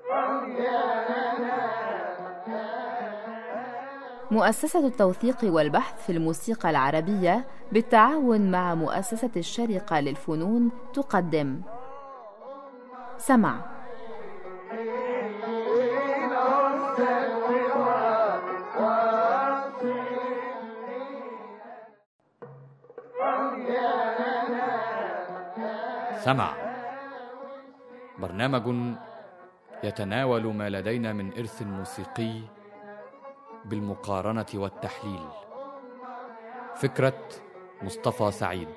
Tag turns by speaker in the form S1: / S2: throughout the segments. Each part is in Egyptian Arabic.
S1: مؤسسة التوثيق والبحث في الموسيقى العربية بالتعاون مع مؤسسة الشرقة للفنون تقدم سمع
S2: سمع برنامج يتناول ما لدينا من إرث موسيقي بالمقارنة والتحليل فكرة مصطفى سعيد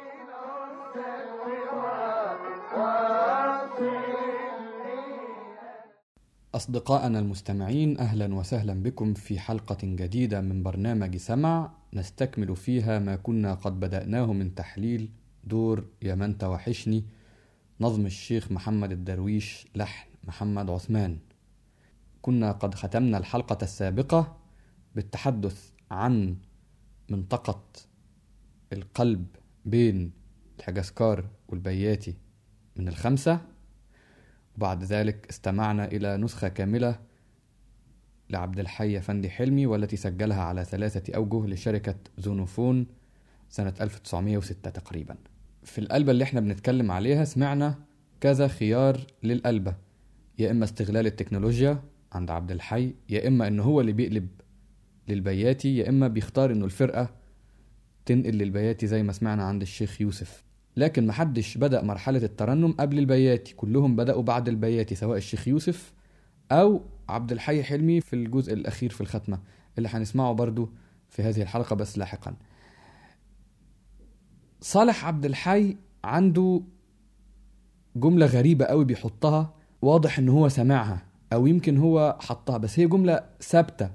S2: أصدقائنا المستمعين أهلا وسهلا بكم في حلقة جديدة من برنامج سمع نستكمل فيها ما كنا قد بدأناه من تحليل دور يا من توحشني نظم الشيخ محمد الدرويش لحن محمد عثمان كنا قد ختمنا الحلقة السابقة بالتحدث عن منطقة القلب بين الحجاسكار والبياتي من الخمسة وبعد ذلك استمعنا إلى نسخة كاملة لعبد الحي فندي حلمي والتي سجلها على ثلاثة أوجه لشركة زونوفون سنة 1906 تقريبا في القلبة اللي احنا بنتكلم عليها سمعنا كذا خيار للقلبة يا إما استغلال التكنولوجيا عند عبد الحي يا إما إن هو اللي بيقلب للبياتي يا إما بيختار إنه الفرقة تنقل للبياتي زي ما سمعنا عند الشيخ يوسف لكن محدش بدأ مرحلة الترنم قبل البياتي كلهم بدأوا بعد البياتي سواء الشيخ يوسف أو عبد الحي حلمي في الجزء الأخير في الختمة اللي هنسمعه برضو في هذه الحلقة بس لاحقا صالح عبد الحي عنده جملة غريبة قوي بيحطها واضح ان هو سمعها او يمكن هو حطها بس هي جملة ثابتة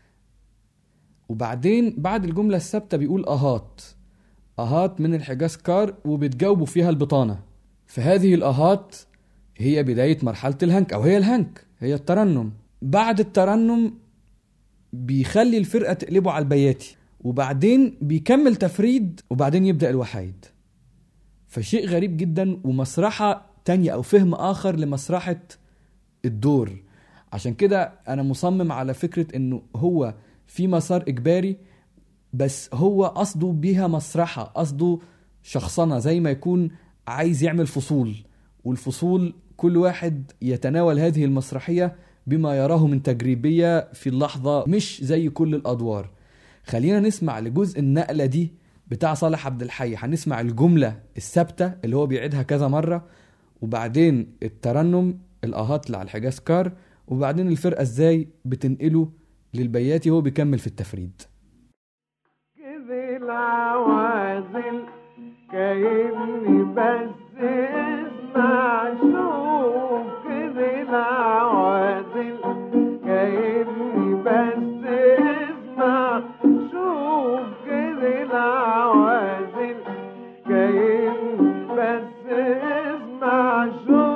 S2: وبعدين بعد الجملة الثابتة بيقول اهات اهات من الحجاز كار وبتجاوبوا فيها البطانة فهذه الاهات هي بداية مرحلة الهنك او هي الهنك هي الترنم بعد الترنم بيخلي الفرقة تقلبه على البياتي وبعدين بيكمل تفريد وبعدين يبدأ الوحيد فشيء غريب جدا ومسرحة تانية أو فهم آخر لمسرحة الدور عشان كده أنا مصمم على فكرة إنه هو في مسار إجباري بس هو قصده بيها مسرحة قصده شخصنة زي ما يكون عايز يعمل فصول والفصول كل واحد يتناول هذه المسرحية بما يراه من تجريبية في اللحظة مش زي كل الأدوار خلينا نسمع لجزء النقلة دي بتاع صالح عبد الحي هنسمع الجملة الثابتة اللي هو بيعيدها كذا مرة وبعدين الترنم الآهات اللي على الحجاز كار وبعدين الفرقة ازاي بتنقله للبياتي هو بيكمل في التفريد
S3: كذي العوازل كأني بس اسمع شوف كذي العوازل كأني بس اسمع شوف كذي العوازل كأني بس اسمع شوف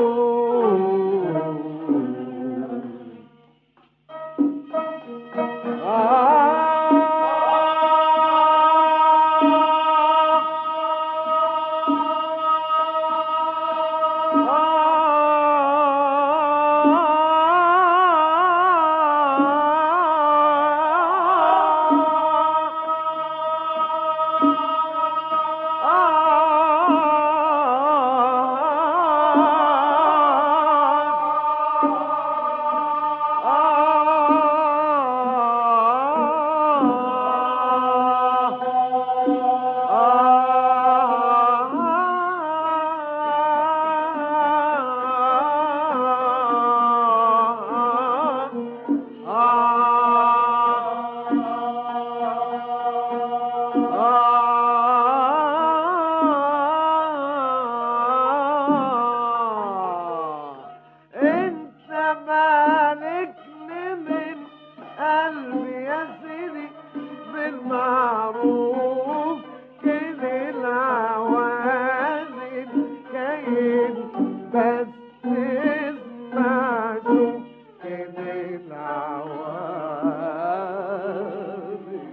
S3: انت مالكني من قلبي يا سيدي بالمعروف كده العوازل كاين بس اسمع شوف كده العوازل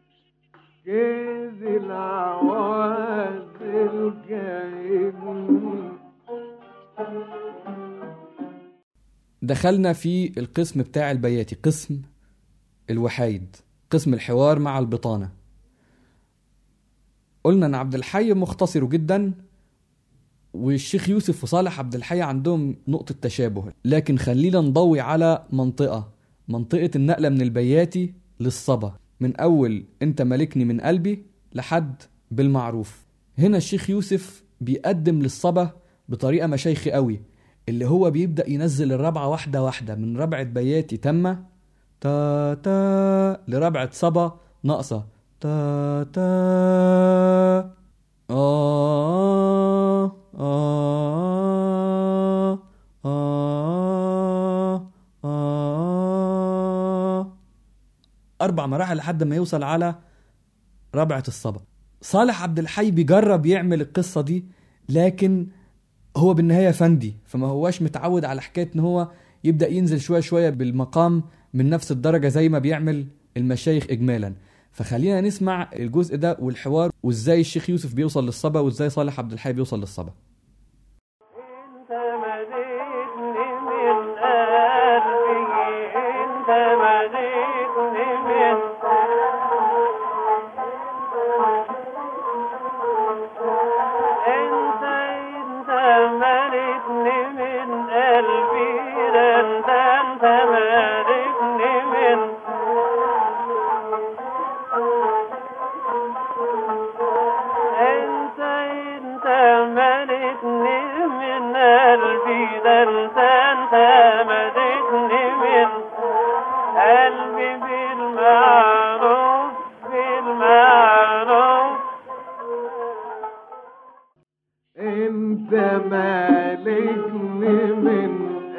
S3: كذي العوازل كأني
S2: دخلنا في القسم بتاع البياتي قسم الوحايد قسم الحوار مع البطانة قلنا ان عبد الحي مختصر جدا والشيخ يوسف وصالح عبد الحي عندهم نقطة تشابه لكن خلينا نضوي على منطقة منطقة النقلة من البياتي للصبا من أول أنت ملكني من قلبي لحد بالمعروف هنا الشيخ يوسف بيقدم للصبا بطريقة مشايخي قوي اللي هو بيبدأ ينزل الرابعة واحدة واحدة من ربعة بياتي تامة تا تا لربعة صبا ناقصة تا تا آه آه آه آه أربع مراحل لحد ما يوصل على ربعة الصبا صالح عبد الحي بيجرب يعمل القصة دي لكن هو بالنهاية فندي فما هواش متعود على حكاية ان هو يبدأ ينزل شوية شوية بالمقام من نفس الدرجة زي ما بيعمل المشايخ إجمالا فخلينا نسمع الجزء ده والحوار وازاي الشيخ يوسف بيوصل للصبا وازاي صالح عبد الحي بيوصل للصبا
S3: انت مليتني من قلبي انت مليتني من انت انت مليتني من قلبي ده انت انت مليتني من انت انت ملكني من قلبي ده انت انت ملكني من قلبي بالمعروف بالمعروف انت مالكني من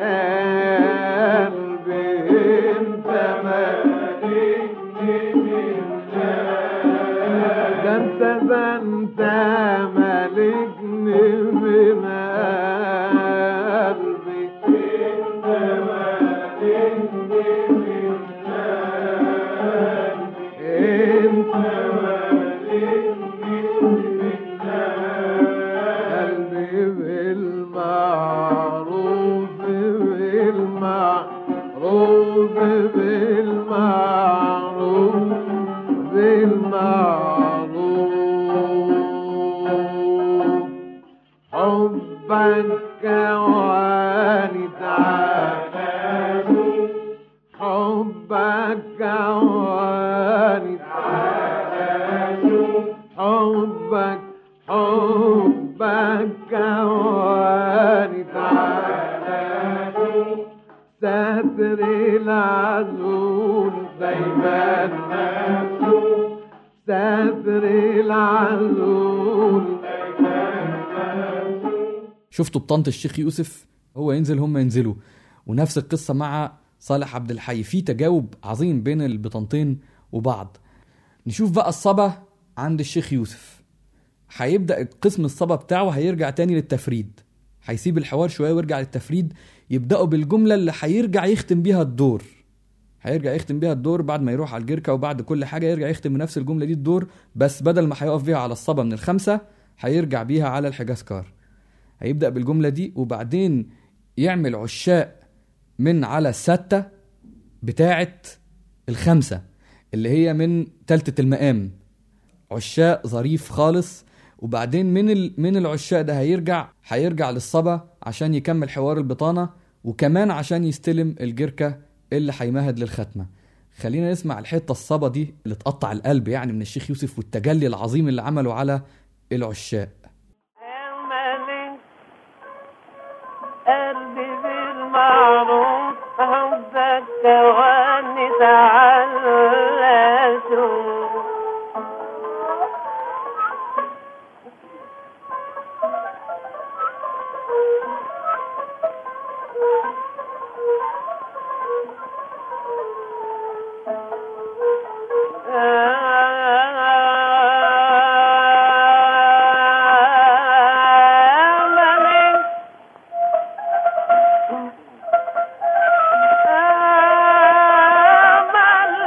S3: قلبي انت مالكني من ده انت ده انت مالكني من قلبي انت مالكني من قلبي انت مالكني من قلبي بالمعروف بالمعروف بالمعروف بالمعروف حبك كواني تعالى حبك كواني تعالى حبك حبك كواني تعالى ستر العزول دايما مفتوح ستر العزول
S2: شفتوا بطنط الشيخ يوسف هو ينزل هم ينزلوا ونفس القصة مع صالح عبد الحي في تجاوب عظيم بين البطنطين وبعض نشوف بقى الصبا عند الشيخ يوسف هيبدأ قسم الصبا بتاعه هيرجع تاني للتفريد هيسيب الحوار شوية ويرجع للتفريد يبدأوا بالجملة اللي هيرجع يختم بيها الدور هيرجع يختم بيها الدور بعد ما يروح على الجركة وبعد كل حاجة يرجع يختم بنفس الجملة دي الدور بس بدل ما هيقف بيها على الصبا من الخمسة هيرجع بيها على الحجازكار هيبدأ بالجملة دي وبعدين يعمل عشاء من على الستة بتاعة الخمسة اللي هي من تالتة المقام عشاء ظريف خالص وبعدين من ال... من العشاء ده هيرجع هيرجع للصبا عشان يكمل حوار البطانة وكمان عشان يستلم الجركة اللي هيمهد للختمة خلينا نسمع الحتة الصبا دي اللي تقطع القلب يعني من الشيخ يوسف والتجلي العظيم اللي عمله على العشاء
S3: الملك قلبي بالمعروف حبك كواني تعلقت الملك ملك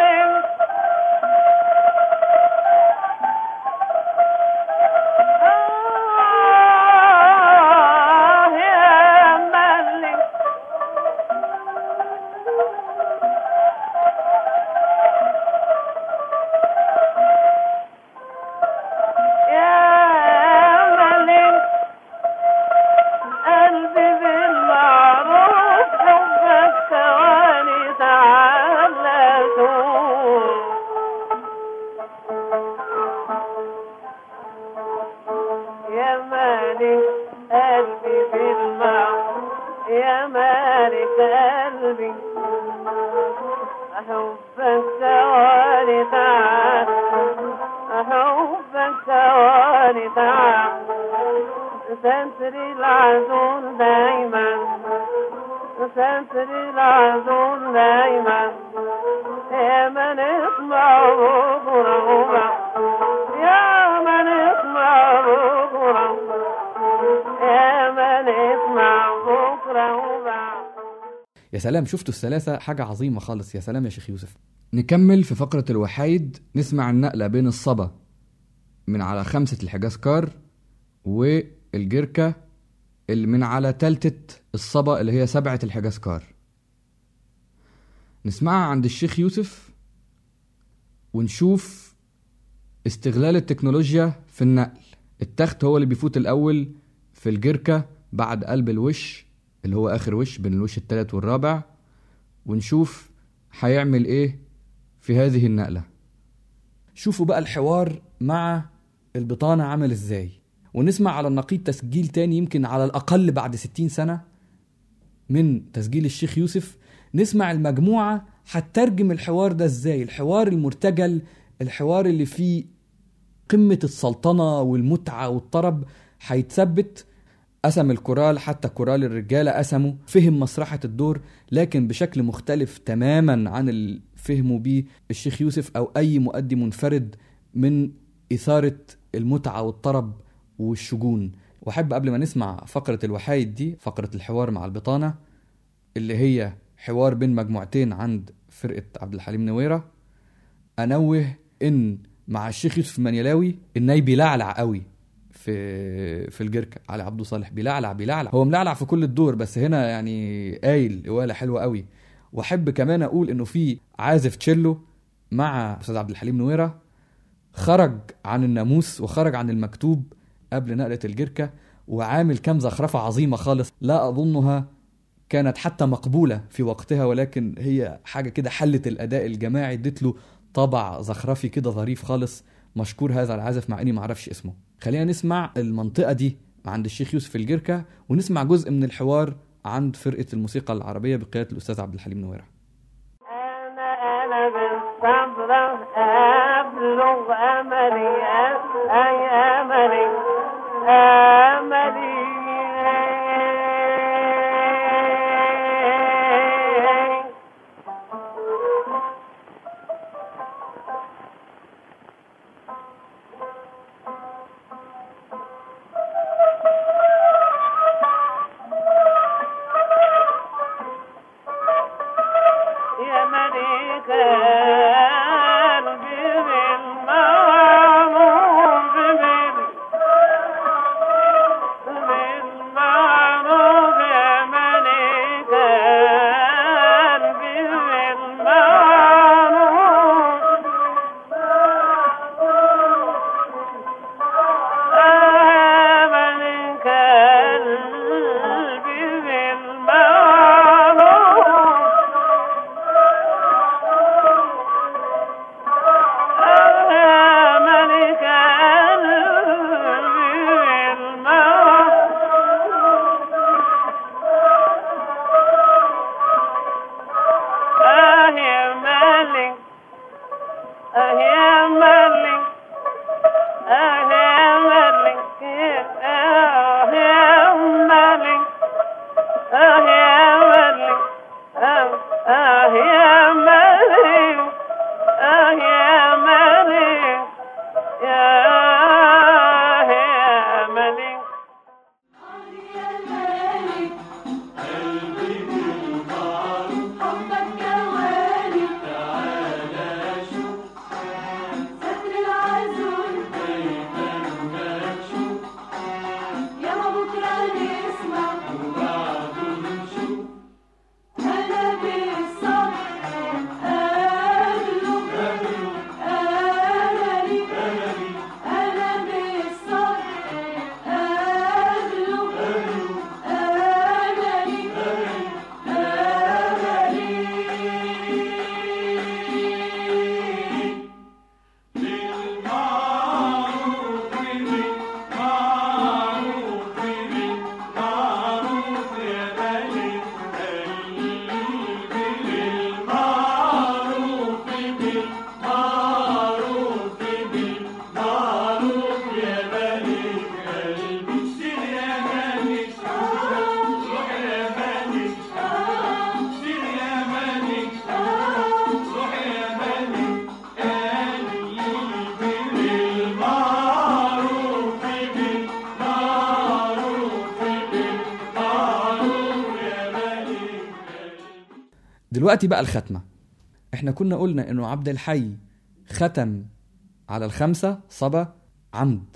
S3: مالك قلبي بالمعروف يا مالك قلبي أحبك ثواني تعال أحبك ثواني تعال ستري العذول دايما ستري العذول دايما يا من اسمع بكرة وبعد يا من اسمع بكرة يا من اسمع بكرة وبعد
S2: يا سلام شفتوا الثلاثة حاجة عظيمة خالص يا سلام يا شيخ يوسف نكمل في فقرة الوحيد نسمع النقلة بين الصبا من على خمسة الحجاز كار والجركة اللي من على تالتة الصبا اللي هي سبعة الحجاز كار نسمعها عند الشيخ يوسف ونشوف استغلال التكنولوجيا في النقل التخت هو اللي بيفوت الأول في الجركة بعد قلب الوش اللي هو آخر وش بين الوش التالت والرابع ونشوف هيعمل ايه في هذه النقلة شوفوا بقى الحوار مع البطانة عمل ازاي ونسمع على النقيض تسجيل تاني يمكن على الأقل بعد ستين سنة من تسجيل الشيخ يوسف نسمع المجموعة هتترجم الحوار ده ازاي الحوار المرتجل الحوار اللي فيه قمة السلطنة والمتعة والطرب هيتثبت قسم الكورال حتى كورال الرجالة قسموا فهم مسرحة الدور لكن بشكل مختلف تماما عن اللي فهموا بيه الشيخ يوسف أو أي مؤدي منفرد من إثارة المتعة والطرب والشجون وأحب قبل ما نسمع فقرة الوحايد دي فقرة الحوار مع البطانة اللي هي حوار بين مجموعتين عند فرقة عبد الحليم نويرة أنوه إن مع الشيخ يوسف المنيلاوي الناي بيلعلع قوي في في الجركة علي عبده صالح بيلعلع بيلعلع هو ملعلع في كل الدور بس هنا يعني قايل قواله حلوه قوي واحب كمان اقول انه في عازف تشيلو مع استاذ عبد الحليم نويره خرج عن الناموس وخرج عن المكتوب قبل نقله الجركه وعامل كام زخرفه عظيمه خالص لا اظنها كانت حتى مقبوله في وقتها ولكن هي حاجه كده حلت الاداء الجماعي ادت له طبع زخرفي كده ظريف خالص مشكور هذا العازف مع اني معرفش اسمه خلينا نسمع المنطقه دي عند الشيخ يوسف الجركه ونسمع جزء من الحوار عند فرقه الموسيقى العربيه بقياده الاستاذ عبد الحليم نويره
S3: أنا أنا بالصبر أبلغ أملي أي أملي أملي يا ملك قلبي بالمعروف بال- بالمعروف يا ملك قلبي بالمعروف يا ملك قلبي بالمعروف ملك يا ملك يا ملك يا ملك يا ملك يا ملك يا ملك آه يا ملك يا يا ملك
S2: دلوقتي بقى الختمة احنا كنا قلنا انه عبد الحي ختم على الخمسة صبا عمد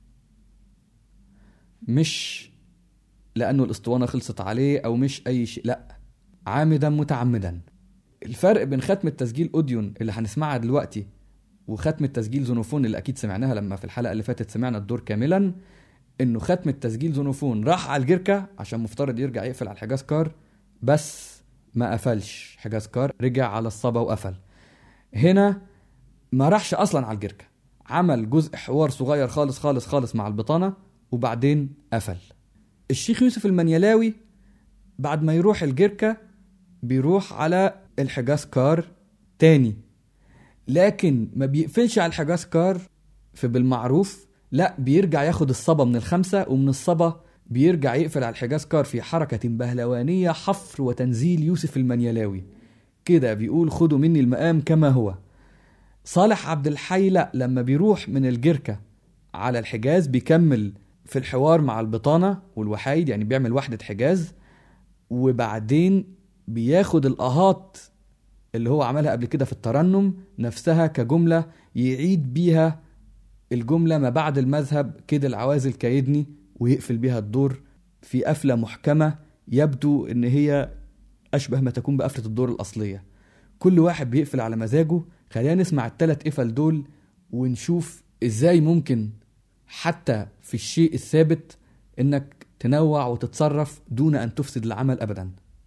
S2: مش لأنه الأسطوانة خلصت عليه أو مش أي شيء لأ عامدا متعمدا الفرق بين ختم التسجيل أوديون اللي هنسمعها دلوقتي وختم التسجيل زونوفون اللي أكيد سمعناها لما في الحلقة اللي فاتت سمعنا الدور كاملا إنه ختم التسجيل زونوفون راح على الجركة عشان مفترض يرجع يقفل على الحجاز كار بس ما قفلش حجاز كار رجع على الصبا وقفل هنا ما راحش اصلا على الجركه عمل جزء حوار صغير خالص خالص خالص مع البطانه وبعدين قفل الشيخ يوسف المنيلاوي بعد ما يروح الجركه بيروح على الحجاز كار تاني لكن ما بيقفلش على الحجاز كار في بالمعروف لا بيرجع ياخد الصبا من الخمسه ومن الصبا بيرجع يقفل على الحجاز كار في حركة بهلوانية حفر وتنزيل يوسف المنيلاوي كده بيقول خدوا مني المقام كما هو صالح عبد الحي لا لما بيروح من الجركة على الحجاز بيكمل في الحوار مع البطانة والوحايد يعني بيعمل وحدة حجاز وبعدين بياخد الآهات اللي هو عملها قبل كده في الترنم نفسها كجملة يعيد بيها الجملة ما بعد المذهب كده العوازل كايدني ويقفل بيها الدور في قفلة محكمة يبدو إن هي أشبه ما تكون بقفلة الدور الأصلية كل واحد بيقفل على مزاجه خلينا نسمع التلات قفل دول ونشوف إزاي ممكن حتى في الشيء الثابت إنك تنوع وتتصرف دون أن تفسد العمل أبدا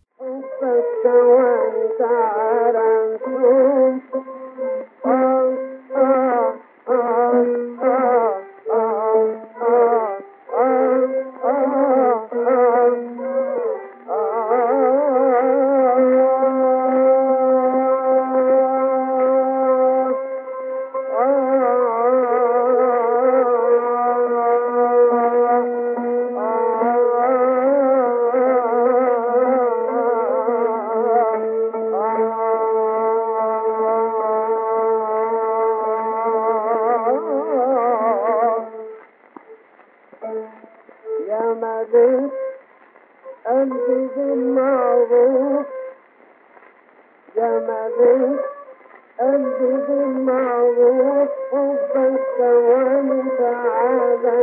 S4: يا مدين قلبي بالمعروف يا مدين قلبي بالمعروف حبك ثواني تعالى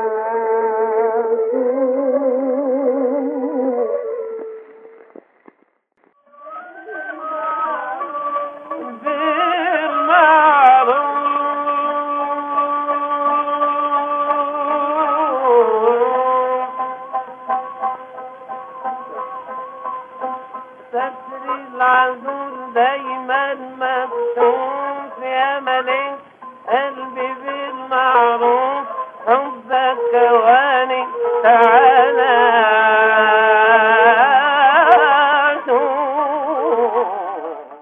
S4: شوف
S3: ستر العذور دايما مفتوح يا ملك قلبي بالمعروف حبك كواني تعالى شوف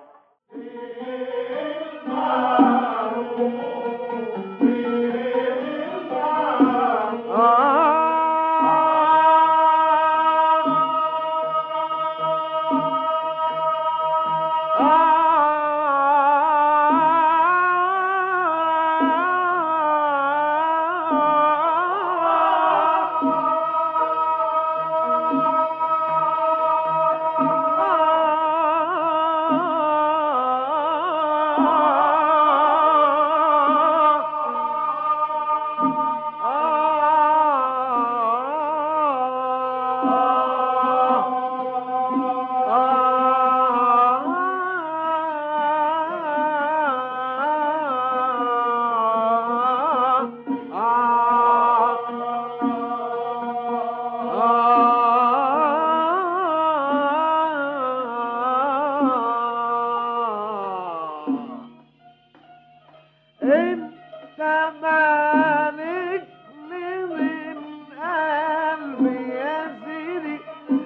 S3: انت مالك من قلبي يا سيدي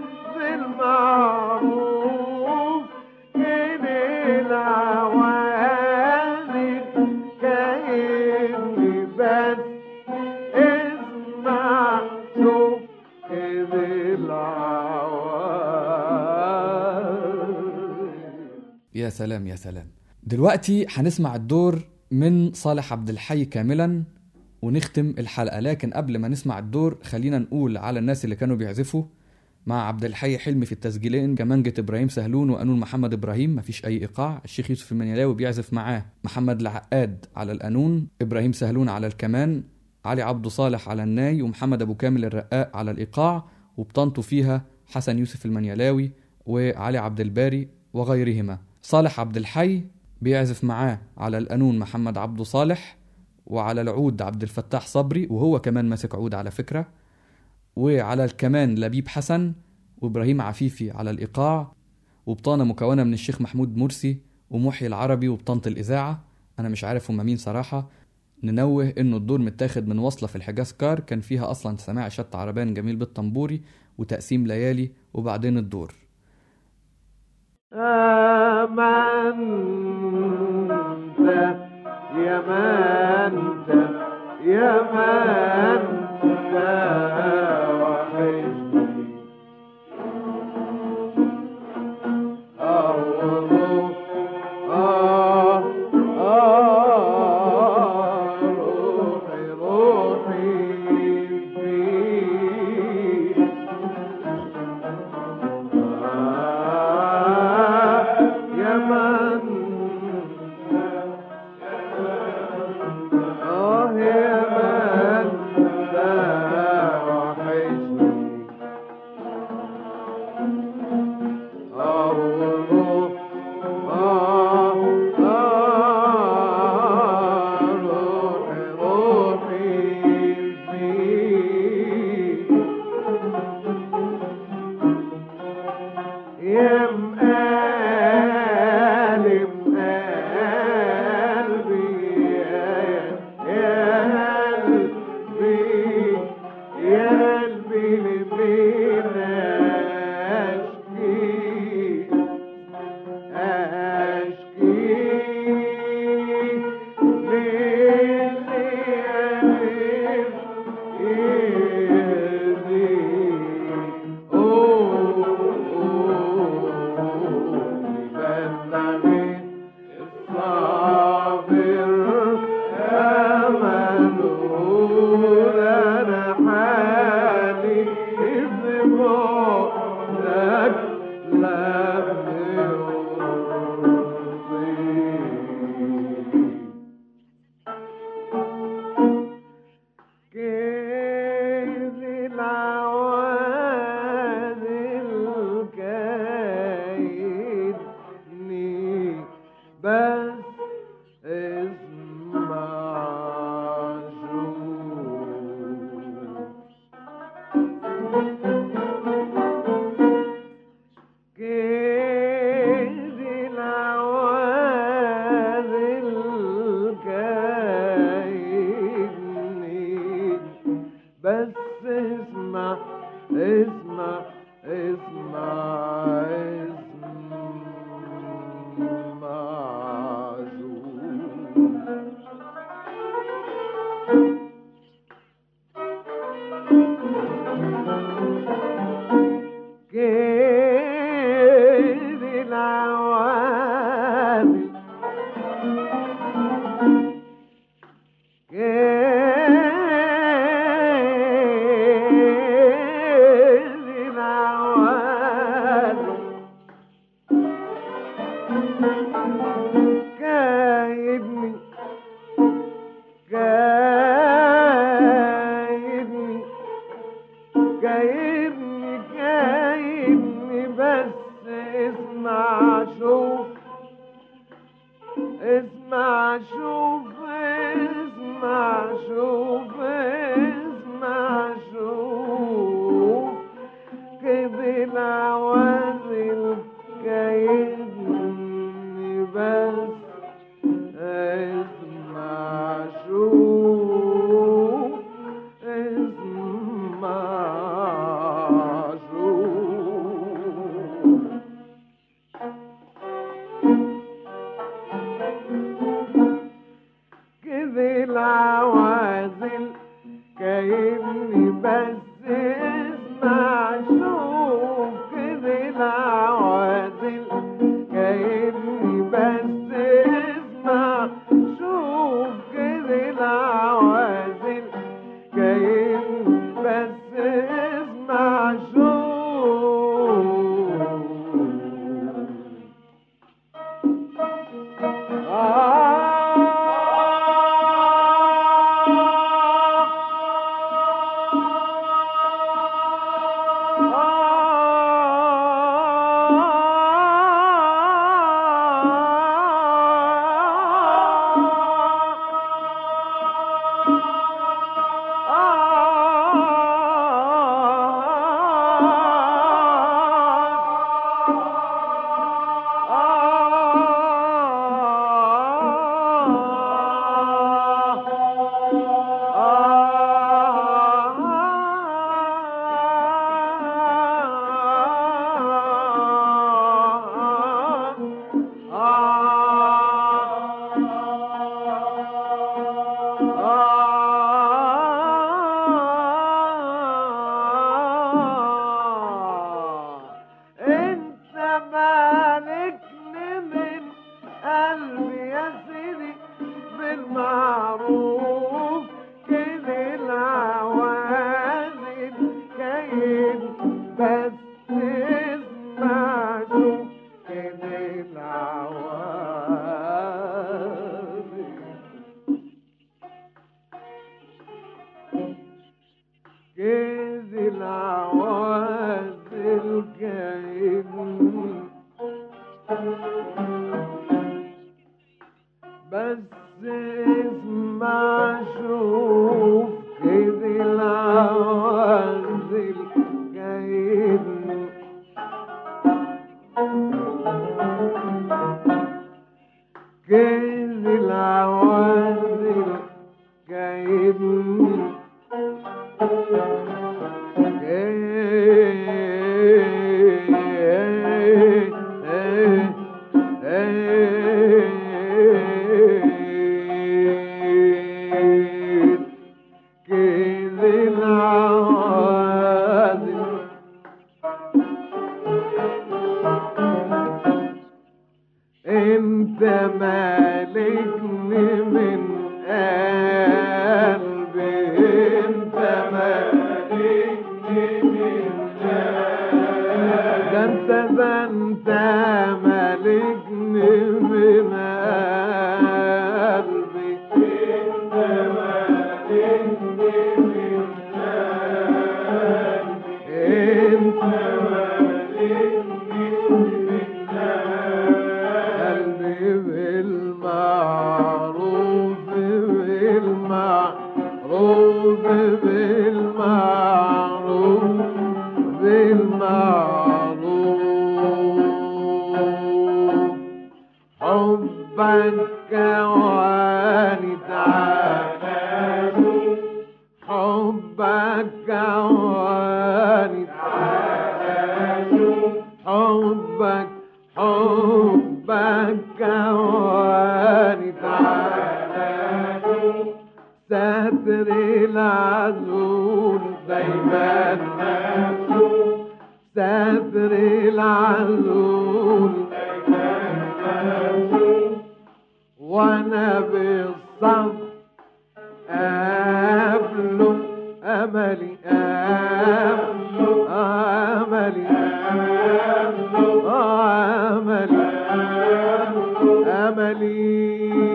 S3: بالمعروف من العوالم كأني بس اسمع شوف كده العوالم
S2: يا سلام يا سلام دلوقتي هنسمع الدور من صالح عبد الحي كاملا ونختم الحلقة لكن قبل ما نسمع الدور خلينا نقول على الناس اللي كانوا بيعزفوا مع عبد الحي حلمي في التسجيلين كمانجة إبراهيم سهلون وقانون محمد إبراهيم مفيش أي إيقاع الشيخ يوسف المنيلاوي بيعزف معاه محمد العقاد على القانون إبراهيم سهلون على الكمان علي عبد صالح على الناي ومحمد أبو كامل الرقاق على الإيقاع وبطنطوا فيها حسن يوسف المنيلاوي وعلي عبد الباري وغيرهما صالح عبد الحي بيعزف معاه على القانون محمد عبده صالح وعلى العود عبد الفتاح صبري وهو كمان ماسك عود على فكرة وعلى الكمان لبيب حسن وإبراهيم عفيفي على الإيقاع وبطانة مكونة من الشيخ محمود مرسي ومحيي العربي وبطانة الإذاعة أنا مش عارف هما مين صراحة ننوه إنه الدور متاخد من وصلة في الحجاز كار كان فيها أصلا سماع شط عربان جميل بالطنبوري وتقسيم ليالي وبعدين الدور
S3: آمنت يا من يا من وحشني أوه آه آه روحي روحي فيك يا من آه يا من لا وحشني آه روح آه آه روحي روحي فيك يا مقالي قلبي يا قلبي يا قلبي لمين أشكي أشكي كيف العوازل كايدني بس اسمع شوف كيف العوازل كايدني بس اسمع اسمع اسمع اسمع شوف كيف العوازل كيف العوازل كايدني كايدني جايبني جايبني بس اسمع شوف اسمع شوف اسمع شوف اسمع شوف كيف العوازل جايبني بس اسمع شوف اسمع شوف كذي العوازل كايبني مالكني من قلبي انت مالكني من قلبي ده انت ده انت مالكني من قلبي انت مالكني من قلبي انت مالكني من قلبي بالمعروف بالمعروف بالمعروف بالمعروف حبك كواني تعالى حبك كواني حبك حبك كواني تعالى ستر العزول دايما مفتوح ستر العزول وانا بالصبر قبله املي قبله املي قبله املي املي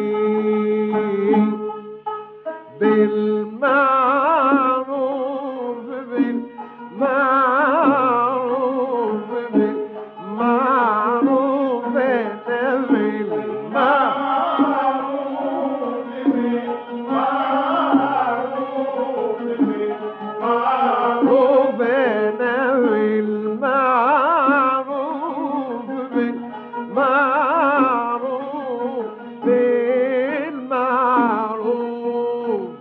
S3: بالمعروف بالمعروف بالمعروف أنا بالمعروف بالمعروف أنا بالمعروف بالمعروف بالمعروف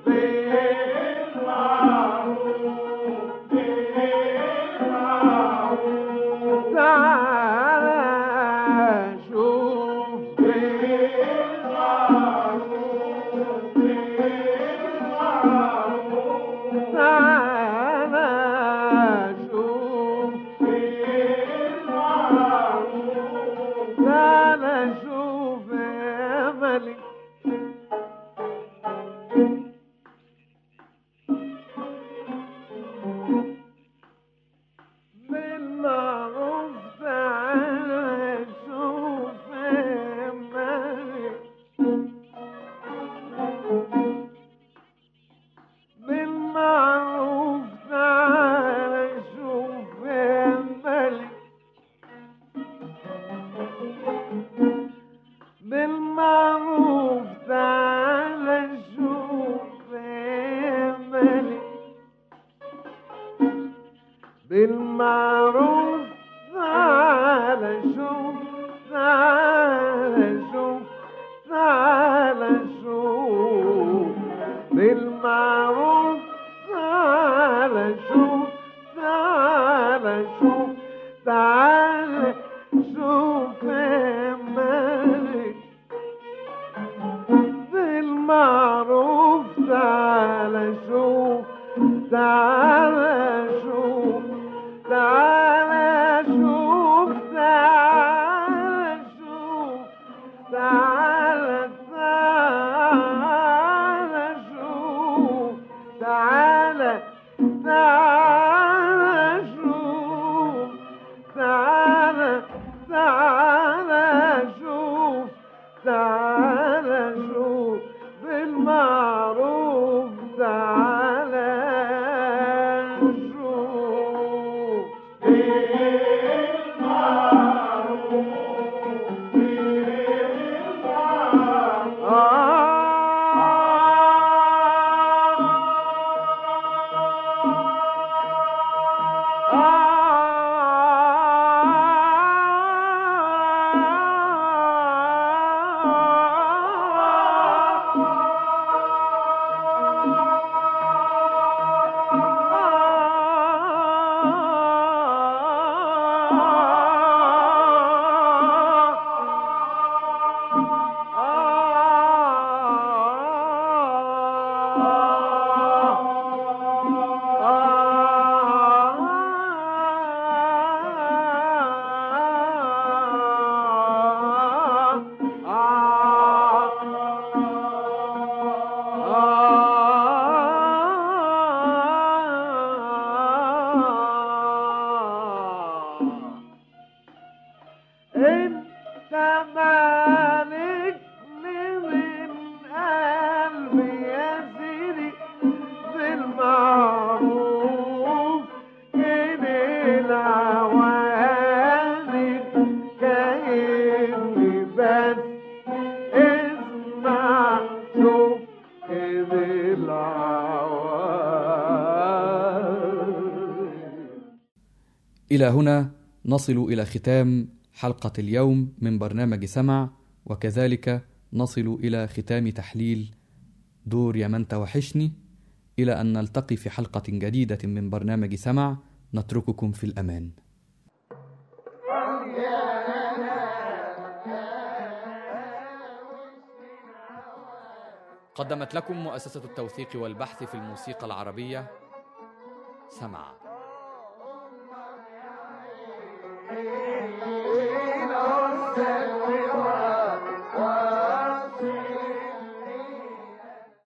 S3: بالمعروف تعال شوف تعال شوف تعال شوف املي بالمعروف تعال شوف املي بالمعروف تعال شوف املي بالمعروف تعال شوف املي بالمعروف تعال شوف تعال شوف تعال شوف بالمعروف تعال شوف تعال شوف تعال شوف امالك بالمعروف تعال شوف تعال شوف تعال شوف تعال شوف تعال تعال شوف تعال تعال شوف العوالي كأني بس اسمع شوف إيد العوالي
S2: إلى هنا نصل إلى ختام حلقة اليوم من برنامج سمع وكذلك نصل إلى ختام تحليل دور يا من توحشني إلى أن نلتقي في حلقة جديدة من برنامج سمع نترككم في الأمان قدمت لكم مؤسسة التوثيق والبحث في الموسيقى العربية سمع
S3: Yeah.